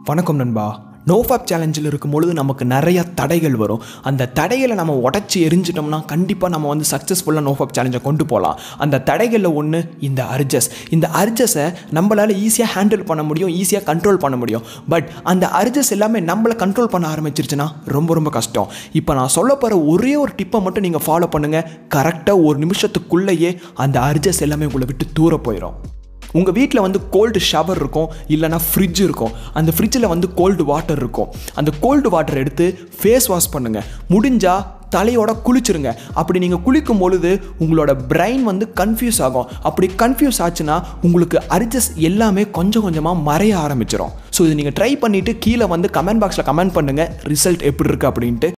வணக்கம் நண்பா நோஃபாப் சேலஞ்சில் இருக்கும் பொழுது நமக்கு நிறைய தடைகள் வரும் அந்த தடைகளை நம்ம உடச்சி எரிஞ்சிட்டோம்னா கண்டிப்பாக நம்ம வந்து சக்ஸஸ்ஃபுல்லாக நோஃபாப் சேலஞ்சை கொண்டு போகலாம் அந்த தடைகளில் ஒன்று இந்த அர்ஜஸ் இந்த அர்ஜஸை நம்மளால் ஈஸியாக ஹேண்டில் பண்ண முடியும் ஈஸியாக கண்ட்ரோல் பண்ண முடியும் பட் அந்த அர்ஜஸ் எல்லாமே நம்மளை கண்ட்ரோல் பண்ண ஆரம்பிச்சிருச்சுன்னா ரொம்ப ரொம்ப கஷ்டம் இப்போ நான் சொல்ல போகிற ஒரே ஒரு டிப்பை மட்டும் நீங்கள் ஃபாலோ பண்ணுங்கள் கரெக்டாக ஒரு நிமிஷத்துக்குள்ளேயே அந்த அர்ஜஸ் எல்லாமே உங்களை விட்டு தூர போயிடும் உங்கள் வீட்டில் வந்து கோல்டு ஷவர் இருக்கும் இல்லைனா ஃப்ரிட்ஜ் இருக்கும் அந்த ஃப்ரிட்ஜில் வந்து கோல்டு வாட்டர் இருக்கும் அந்த கோல்டு வாட்டர் எடுத்து ஃபேஸ் வாஷ் பண்ணுங்கள் முடிஞ்சால் தலையோட குளிச்சிருங்க அப்படி நீங்கள் குளிக்கும் பொழுது உங்களோட பிரெயின் வந்து கன்ஃபியூஸ் ஆகும் அப்படி கன்ஃபியூஸ் ஆச்சுன்னா உங்களுக்கு அர்ஜஸ் எல்லாமே கொஞ்சம் கொஞ்சமாக மறைய ஆரம்பிச்சிடும் ஸோ இது நீங்கள் ட்ரை பண்ணிவிட்டு கீழே வந்து கமெண்ட் பாக்ஸில் கமெண்ட் பண்ணுங்கள் ரிசல்ட் எப்படி இருக்குது அப்படின்ட்டு